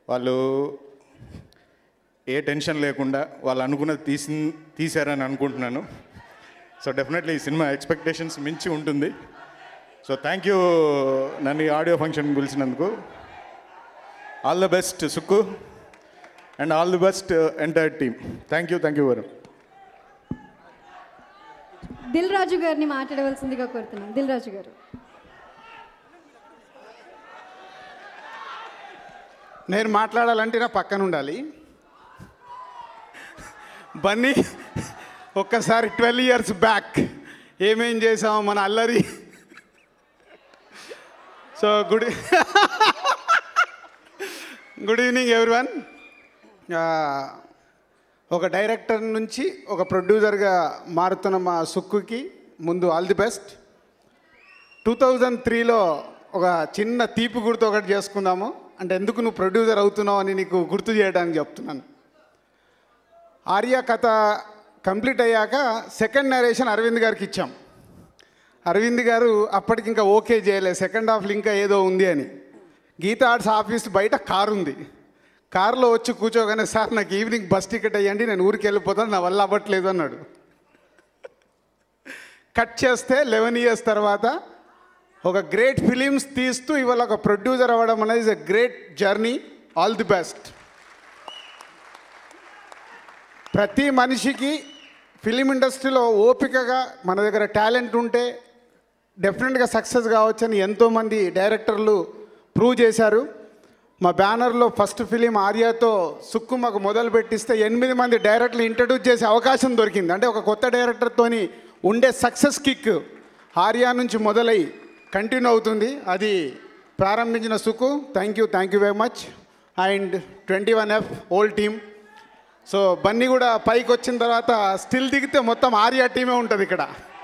వాళ్ళు ఏ టెన్షన్ లేకుండా వాళ్ళు అనుకున్నది తీసి తీశారని అనుకుంటున్నాను సో డెఫినెట్లీ ఈ సినిమా ఎక్స్పెక్టేషన్స్ మించి ఉంటుంది సో థ్యాంక్ యూ నన్ను ఈ ఆడియో ఫంక్షన్ పిలిచినందుకు all the best Sukku and all the best entire team thank you thank you Varun Dil Raju గారిని మాట్లాడవలసిందిగా కోరుతున్నాను దిల్ రాజు గారు నేను మాట్లాడాలంటే నా పక్కన ఉండాలి బన్నీ ఒక్కసారి ట్వెల్వ్ ఇయర్స్ బ్యాక్ ఏమేం చేసాము మన అల్లరి so good good evening everyone ఒక డైరెక్టర్ నుంచి ఒక ప్రొడ్యూసర్గా మారుతున్న మా సుక్కుకి ముందు all the best two thousand త్రీలో ఒక చిన్న తీపి గుర్తు ఒకటి చేసుకుందాము అంటే ఎందుకు నువ్వు ప్రొడ్యూసర్ అవుతున్నావు అని నీకు గుర్తు చేయడానికి చెప్తున్నాను ఆర్య కథ కంప్లీట్ అయ్యాక సెకండ్ నరేషన్ అరవింద్ గారికి ఇచ్చాం అరవింద్ గారు అప్పటికి ఇంకా ఓకే చేయలేదు సెకండ్ హాఫ్లో ఇంకా ఏదో ఉంది అని గీతా ఆర్ట్స్ ఆఫీస్ బయట కారు ఉంది కారులో వచ్చి కూర్చోగానే సార్ నాకు ఈవినింగ్ బస్ టికెట్ అయ్యండి నేను ఊరికి వెళ్ళిపోతాను నా వల్ల అవ్వట్లేదు అన్నాడు కట్ చేస్తే లెవెన్ ఇయర్స్ తర్వాత ఒక గ్రేట్ ఫిలిమ్స్ తీస్తూ ఇవాళ ఒక ప్రొడ్యూసర్ అవ్వడం అనేది is a great journey all the best ప్రతి మనిషికి ఫిలిం ఇండస్ట్రీలో ఓపికగా మన దగ్గర టాలెంట్ ఉంటే డెఫినెట్గా సక్సెస్ కావచ్చని ఎంతోమంది డైరెక్టర్లు ప్రూవ్ చేశారు మా బ్యానర్లో ఫస్ట్ ఫిలిం ఆర్యాతో సుక్కు మాకు మొదలు పెట్టిస్తే ఎనిమిది మంది డైరెక్టర్లు ఇంట్రడ్యూస్ చేసే అవకాశం దొరికింది అంటే ఒక కొత్త డైరెక్టర్తోని ఉండే సక్సెస్ కిక్ ఆర్యా నుంచి మొదలై కంటిన్యూ అవుతుంది అది ప్రారంభించిన Sukku thank you thank you very much and twenty one F old team so Bunny కూడా పైకి వచ్చిన తర్వాత స్టిల్ దిగితే మొత్తం ఆర్యా టీమే ఉంటుంది ఇక్కడ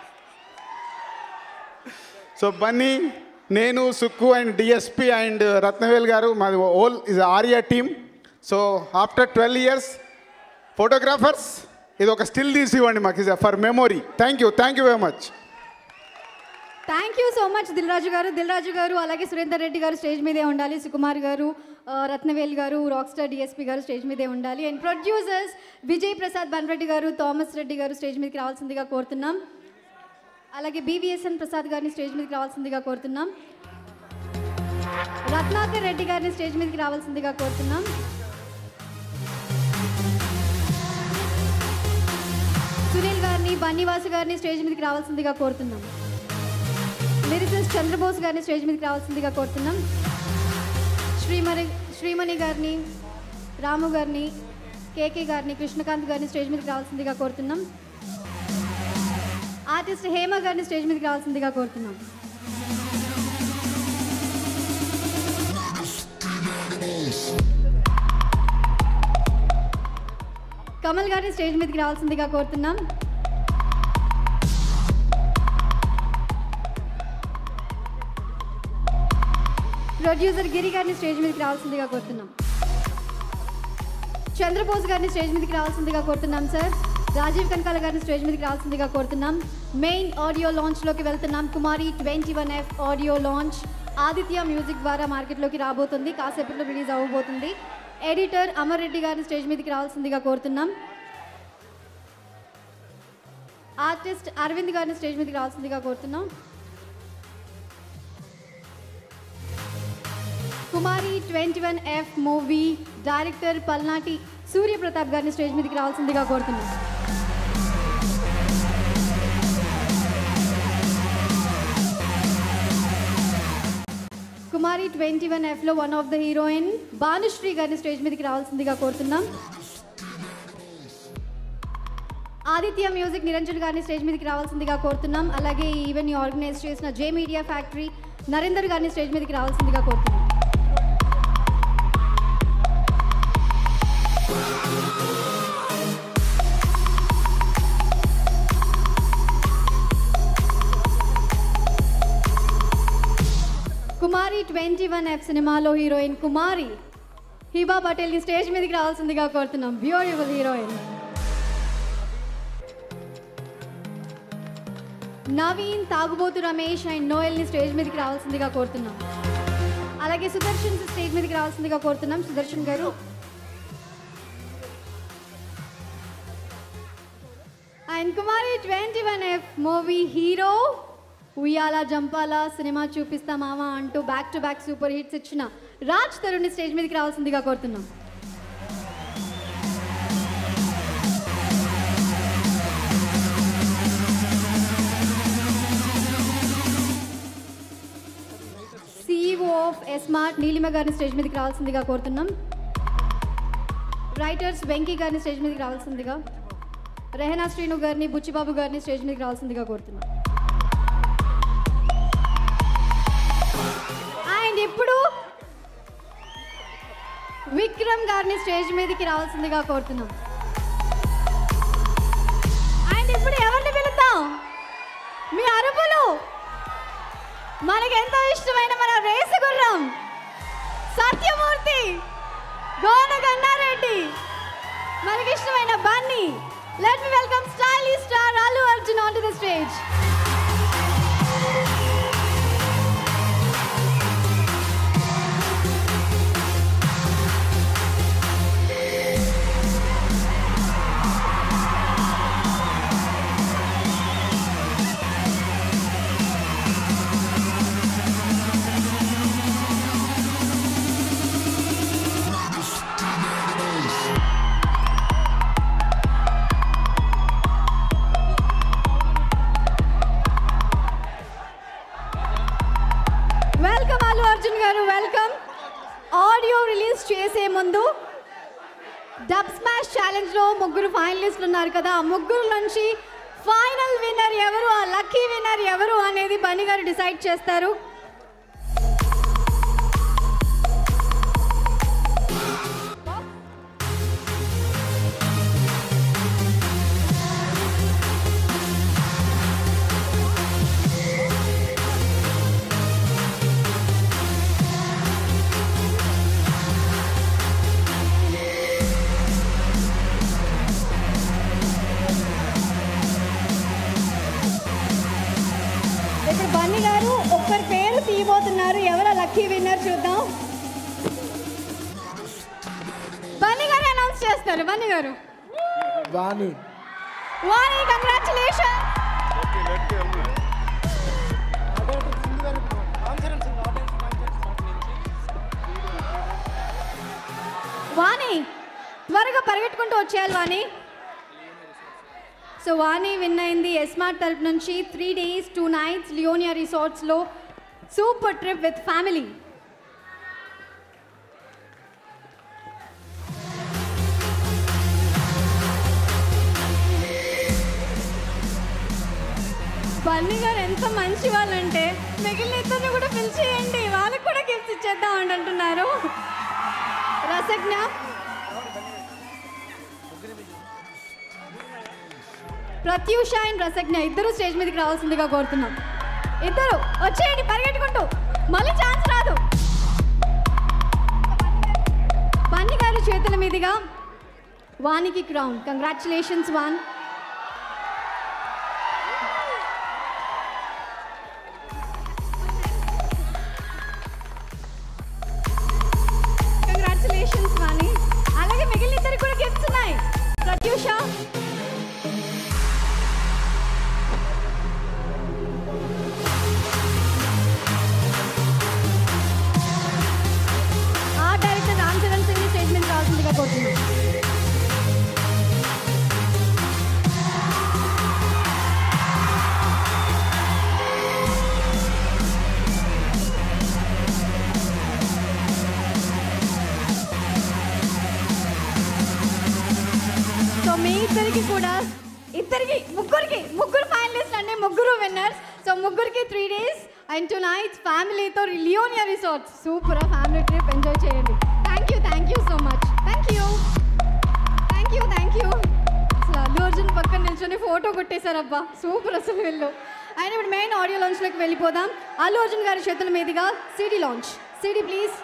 సో బన్నీ నేను Sukku and DSP and Ratnavel garu మాది all is Arya team so after twelve years photographers ఇది ఒక స్టిల్ తీసి ఇవ్వండి మాకు is for memory thank you thank you very much thank you so much Dil Raju garu Dil Raju గారు అలాగే సురేందర్ రెడ్డి గారు స్టేజ్ మీదే ఉండాలి సుకుమార్ గారు ఆ, Ratnavel garu rock star DSP garu stage మీదే ఉండాలి and producers Vijay Prasad Banreddy garu Thomas Reddy గారు స్టేజ్ మీదకి రావాల్సిందిగా కోరుతున్నాం అలాగే బీవీఎస్ఎన్ ప్రసాద్ గారిని స్టేజ్ మీదకి రావాల్సిందిగా కోరుతున్నాం రత్నాకర్ రెడ్డి గారిని స్టేజ్ మీదకి రావాల్సిందిగా కోరుతున్నాం సునీల్ గారిని బన్నీవాసు గారిని స్టేజ్ మీదకి రావాల్సిందిగా కోరుతున్నాం లిరిసిస్ట్ చంద్రబోస్ గారిని స్టేజ్ మీదకి రావాల్సిందిగా కోరుతున్నాం శ్రీమణి శ్రీమణి గారిని రాము గారిని కేకే గారిని కృష్ణకాంత్ గారిని స్టేజ్ మీదకి రావాల్సిందిగా కోరుతున్నాం ఆర్టిస్ట్ హేమ గారిని స్టేజ్ మీదకి రావాల్సిందిగా కోరుతున్నాం కమల్ గారిని స్టేజ్ మీదకి రావాల్సిందిగా కోరుతున్నాం ప్రొడ్యూసర్ గిరి గారిని స్టేజ్ మీదకి రావాల్సిందిగా కోరుతున్నాం చంద్రబోస్ గారిని స్టేజ్ మీదకి రావాల్సిందిగా కోరుతున్నాం సార్ రాజీవ్ కనకాల గారిని స్టేజ్ మీదకి రావాల్సిందిగా కోరుతున్నాం మెయిన్ ఆడియో లాంచ్లోకి వెళ్తున్నాం Kumari twenty one F audio launch Aditya music ద్వారా మార్కెట్లోకి రాబోతుంది కాసేపట్లో రిలీజ్ అవ్వబోతుంది ఎడిటర్ అమర్ రెడ్డి గారిని స్టేజ్ మీదకి రావాల్సిందిగా కోరుతున్నాం ఆర్టిస్ట్ అరవింద్ గారిని స్టేజ్ మీదకి రావాల్సిందిగా కోరుతున్నాం Kumari twenty one F movie director Palnati Suryapratap గారిని స్టేజ్ మీదకి రావాల్సిందిగా కోరుతున్నాం కుమారి ట్వంటీ వన్ ఎఫ్లో one of the heroine Bhanushree గారిని స్టేజ్ మీదకి రావాల్సిందిగా కోరుతున్నాం ఆదిత్య మ్యూజిక్ నిరంజన్ గారిని స్టేజ్ మీదకి రావాల్సిందిగా కోరుతున్నాం అలాగే ఈ ఈవెంట్ని ఆర్గనైజ్ చేసిన జే మీడియా ఫ్యాక్టరీ నరేందర్ గారిని స్టేజ్ మీదకి రావాల్సిందిగా కోరుతున్నాం కుమారి ట్వంటీ వన్ ఎఫ్ సినిమాలో హీరోయిన్ కుమారి హిబా పటేల్ని స్టేజ్ మీదకి రావాల్సిందిగా కోరుతున్నాం బ్యూటిఫుల్ హీరోయిన్ నవీన్ తాగుబోతు రమేష్ అండ్ నోయల్ని స్టేజ్ మీదకి రావాల్సిందిగా కోరుతున్నాం అలాగే సుదర్శన్ స్టేజ్ మీదకి రావాల్సిందిగా కోరుతున్నాం Sudarshan garu and Kumari twenty one F movie hero Uyyala Jampala cinema Chupista Mava అంటూ back to back super hits ఇచ్చిన రాజ్ తరుణ్ స్టేజ్ మీదకి రావాల్సిందిగా కోరుతున్నాం సిఇఓ ఆఫ్ ఎస్మార్ట్ నీలిమ గారిని స్టేజ్ మీదకి రావాల్సిందిగా కోరుతున్నాం రైటర్స్ వెంకీ గారిని స్టేజ్ మీదకి రావాల్సిందిగా రెహనా శ్రీను గారిని బుచ్చిబాబు గారిని స్టేజ్ మీదకి రావాల్సిందిగా కోరుతున్నాం అండ్ ఇప్పుడు విక్రమ్ గారిని స్టేజ్ మీదకి రావాల్సిందిగా కోరుతున్నాం అండ్ ఇప్పుడు ఎవరిని పిలుద్దాం మీ అరుపులు మనకి ఎంతో ఇష్టమైన మన రేసు గుర్రం సత్యమూర్తి గోన గన్నారెడ్డి మనకి ఇష్టమైన Bunny let me welcome stylish star Allu Arjun on to the stage welcome Allu Arjun garu welcome audio release చేసే ముందు డబ్ స్మాష్ ఛాలెంజ్లో ముగ్గురు ఫైనలిస్టులు ఉన్నారు కదా ఆ ముగ్గురు నుంచి ఫైనల్ విన్నర్ ఎవరు ఆ లక్కీ విన్నర్ ఎవరు అనేది బన్నీ గారు డిసైడ్ చేస్తారు ఇప్పుడు బన్నీ గారు ఒక్కరి పేరు తీయబోతున్నారు ఎవరు లక్కీ విన్నర్ చూద్దాం బన్నీ గారు అనౌన్స్ చేస్తారు బన్నీ గారు వాణి వాణి కంగ్రాచులేషన్ వాణి త్వరగా పరిగెట్టుకుంటూ వచ్చేయాలి వాణి సో వాణి విన్ అయింది ఎస్మార్ట్ తరపు నుంచి three days two nights Leonia రిసార్ట్స్లో super trip with family Bunny garu ఎంత మంచి వాళ్ళంటే మిగిలిన ఇద్దరిని కూడా పిలిచేయండి వాళ్ళకి కూడా గిఫ్ట్స్ ఇచ్చేద్దాం అని అంటున్నారు రసజ్ఞ ప్రత్యూష అండ్ రసజ్ఞ ఇద్దరు స్టేజ్ మీదకి రావాల్సిందిగా కోరుతున్నాం ఇద్దరు వచ్చేయండి పరిగెట్టుకుంటూ మళ్ళీ ఛాన్స్ రాదు బన్నీ గారి చేతుల మీదుగా వానికి క్రౌన్ కంగ్రాచులేషన్స్ వాన్ కంగ్రాచులేషన్స్ వాణి అలాగే మిగిలిన ఇద్దరికి కూడా గిఫ్ట్స్ ఉన్నాయి ప్రత్యూష ఆ డైరెక్టర్ రామ్ చరణ్ సింగ్ స్టేజ్ మీద రావాల్సిందిగా కోరుతున్నాం సో మీ ఇద్దరికి కూడా ఇద్దరికి ముగ్గురికి ముగ్గురు ఫైనలిస్ట్ అంటే ముగ్గురు విన్నర్స్ సో ముగ్గురికి three days and two nights ఫ్యామిలీతో Leonia resorts super family trip enjoy చేయండి thank you thank you so much thank you thank you thank you అసలు అల్లు అర్జున్ పక్కన నిల్చొని ఫోటో కొట్టేశారబ్బా సూపర్ అసలు వీళ్ళు ఆయన ఇప్పుడు మెయిన్ ఆడియో లాంచ్లోకి వెళ్ళిపోదాం అల్లు అర్జున్ గారి చేతుల మీదుగా CD launch CD please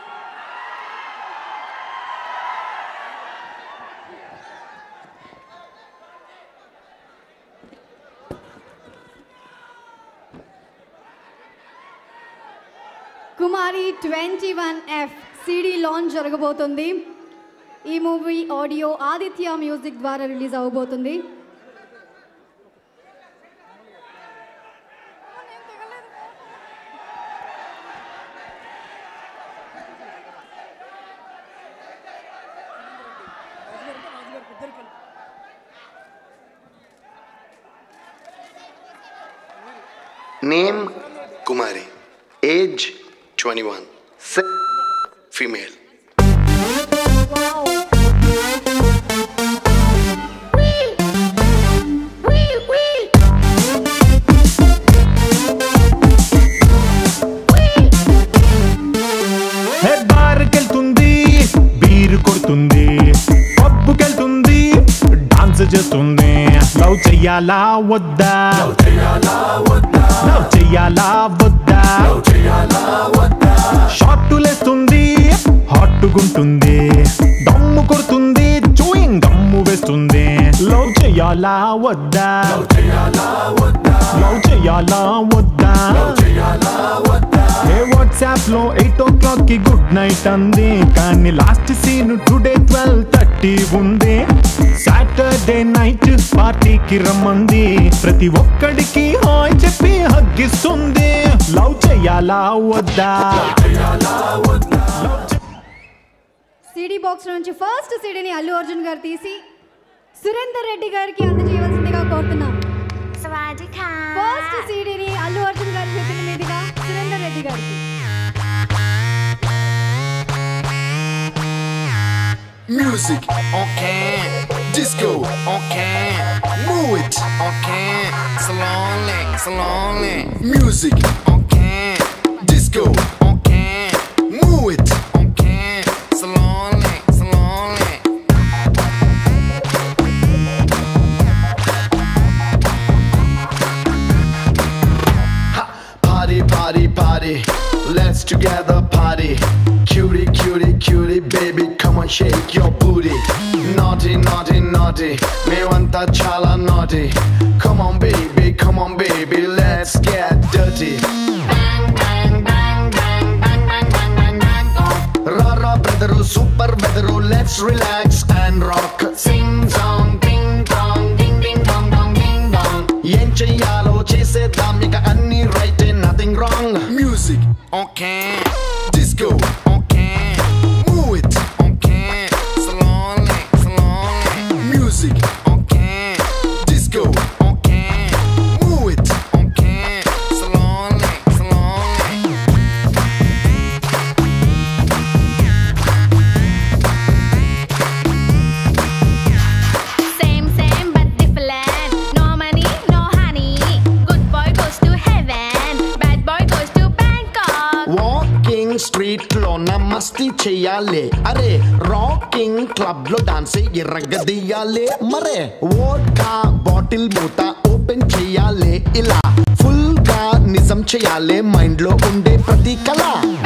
Kumari twenty one F CD launch జరగబోతుంది ఈ మూవీ ఆడియో ఆదిత్య మ్యూజిక్ ద్వారా రిలీజ్ అవ్వబోతుంది Name Kumari. Age 21. Sex female. Hey బార్కెళ్తుంది బీరు కొడుతుంది పబ్బుకెళ్తుంది డాన్స్ చేస్తుంది లవ్ చెయ్యాలా వద్దా లవ్ చెయ్యాలా వద్దా షార్టులేస్తుంది హాట్టుగుంటుంది దమ్ము కొడుతుంది చూయింగ్ గమ్ము వేస్తుంది లవ్ చెయ్యాలా వద్దా లవ్ చెయ్యాలా వద్దా ఏ వాట్సాప్ లో ఎయిట్ ఓ క్లాక్ కి గుడ్ నైట్ అంది కానీ last seen today twelve thirty ఉంది సాటర్డే నైట్ పార్టీకి రమ్మంది ప్రతి ఒక్కడికి హాయ్ చెప్పి హగ్గిస్తుంది లవ్ చెయ్యాలా వద్దా సిడి బాక్స్ నుంచి ఫస్ట్ సిడిని అల్లు అర్జున్ గారు తీసి సురేందర్ రెడ్డి గారికి అందజేయవలసిందిగా కోరుతున్నాం สวัสดีค่ะ ఫస్ట్ సిడిని అల్లు అర్జున్ గారి చేతుల మీదుగా సురేందర్ రెడ్డి గారికి Music, okay. Disco, okay. Move it, okay. Slowly, slowly. Music, okay. Disco, okay. Move it, okay. Slowly, slowly. Party, party, party. Let's together party. Cutie, cutie, cutie, baby, come on, shake your booty. Naughty, naughty, naughty. మేమంతా చాలా naughty. Come on, baby, come on, baby, let's get dirty. Rara brother, super weather, let's relax and rock. Sing song, ding dong, ding ding dong dong ding dong. ఏం చెయ్యాలో చేసేద్దాం ఇక అన్ని right nothing wrong music okay disco okay move it okay slowly slowly music okay disco okay move it okay slowly slowly Same, same, but different. No money, no honey. Good boy goes to heaven. Bad boy goes to Bangkok. Walking street లో మస్తి చెయ్యాలి అరే rocking club లో dance ఎర్రగదీయాలి మరే vodka bottle మూత open చెయ్యాలి ఇలా ఫుల్ గా నిజం చెయ్యాలి మైండ్ లో ఉండే ప్రతి కళ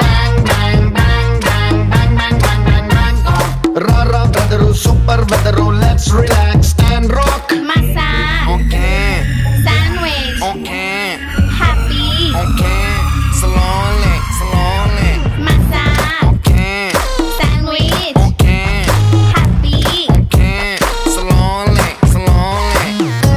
రారా brother super weather let's relax and rock Massage. Okay Sandwich. Okay Happy. Okay slowly slowly Massage. Okay Sandwich. Okay Happy. Okay, slowly, slowly.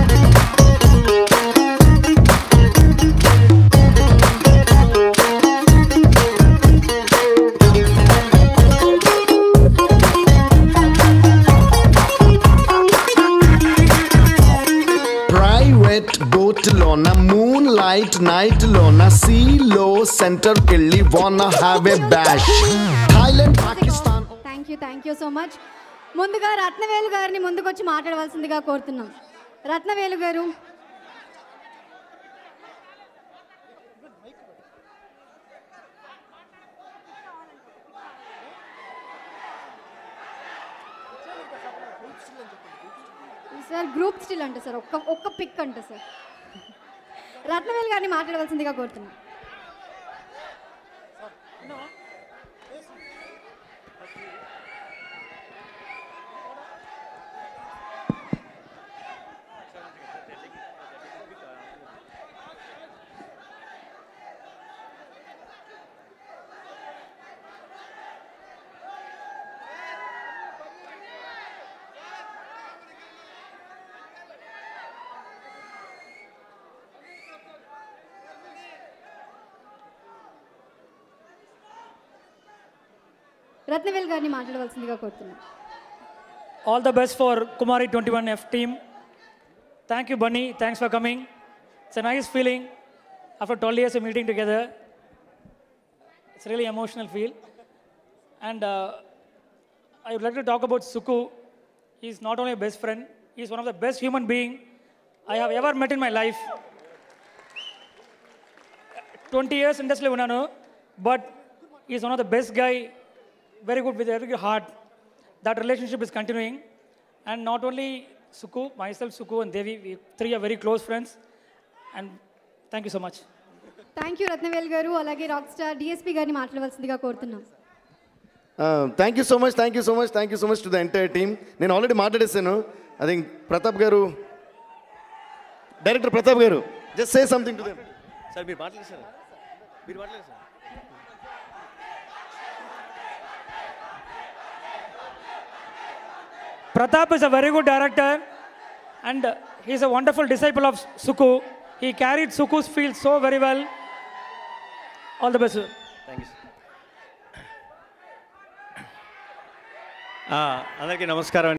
Private boat లోన మూన్ లైట్ నైట్ లోన సీ లో సెంటర్ కెళ్ళి wanna have a bash Thailand Pakistan thank you thank you so much ముందుగా రత్నవేలు గారిని ముందుకొచ్చి మాట్లాడవలసిందిగా కోరుతున్నాం Ratnavelu garu sir group still అంటే sir ఒక్క ఒక్క పిక్ అంటే సార్ రత్నవేలు గారిని మాట్లాడవలసిందిగా కోరుతున్నాం రత్నవేల్ గారిని మాట్లాడవలసిందిగా కోరుతున్నాం All the best for Kumari 21F team. Thank you, Bunny. Thanks for coming. It's a nice feeling after 12 years of meeting together. It's really emotional feel. And uh, I would like to talk about Suku. He's not only a best friend, he's one of the best human being I have ever met in my life. 20 years industry ఉన్నాను but he's one of the best guy very good with every heart that relationship is continuing and not only suku myself suku and devi we three are very close friends and thank you so much thank you Ratnavel garu అలాగే rock star DSP గారిని మాట్లాడవలసిందిగా కోరుతున్నాం thank you so much thank you so much thank you so much to the entire team నేను already మాట్లాడేసాను I think Pratap garu director Pratap garu just say something to them sir మీరు మాట్లాడేసారు మీరు మాట్లాడేసారు pratap is a very good director and he's a wonderful disciple of suku he carried suku's field so very well all the best sir. Thank you అందరికీ నమస్కారం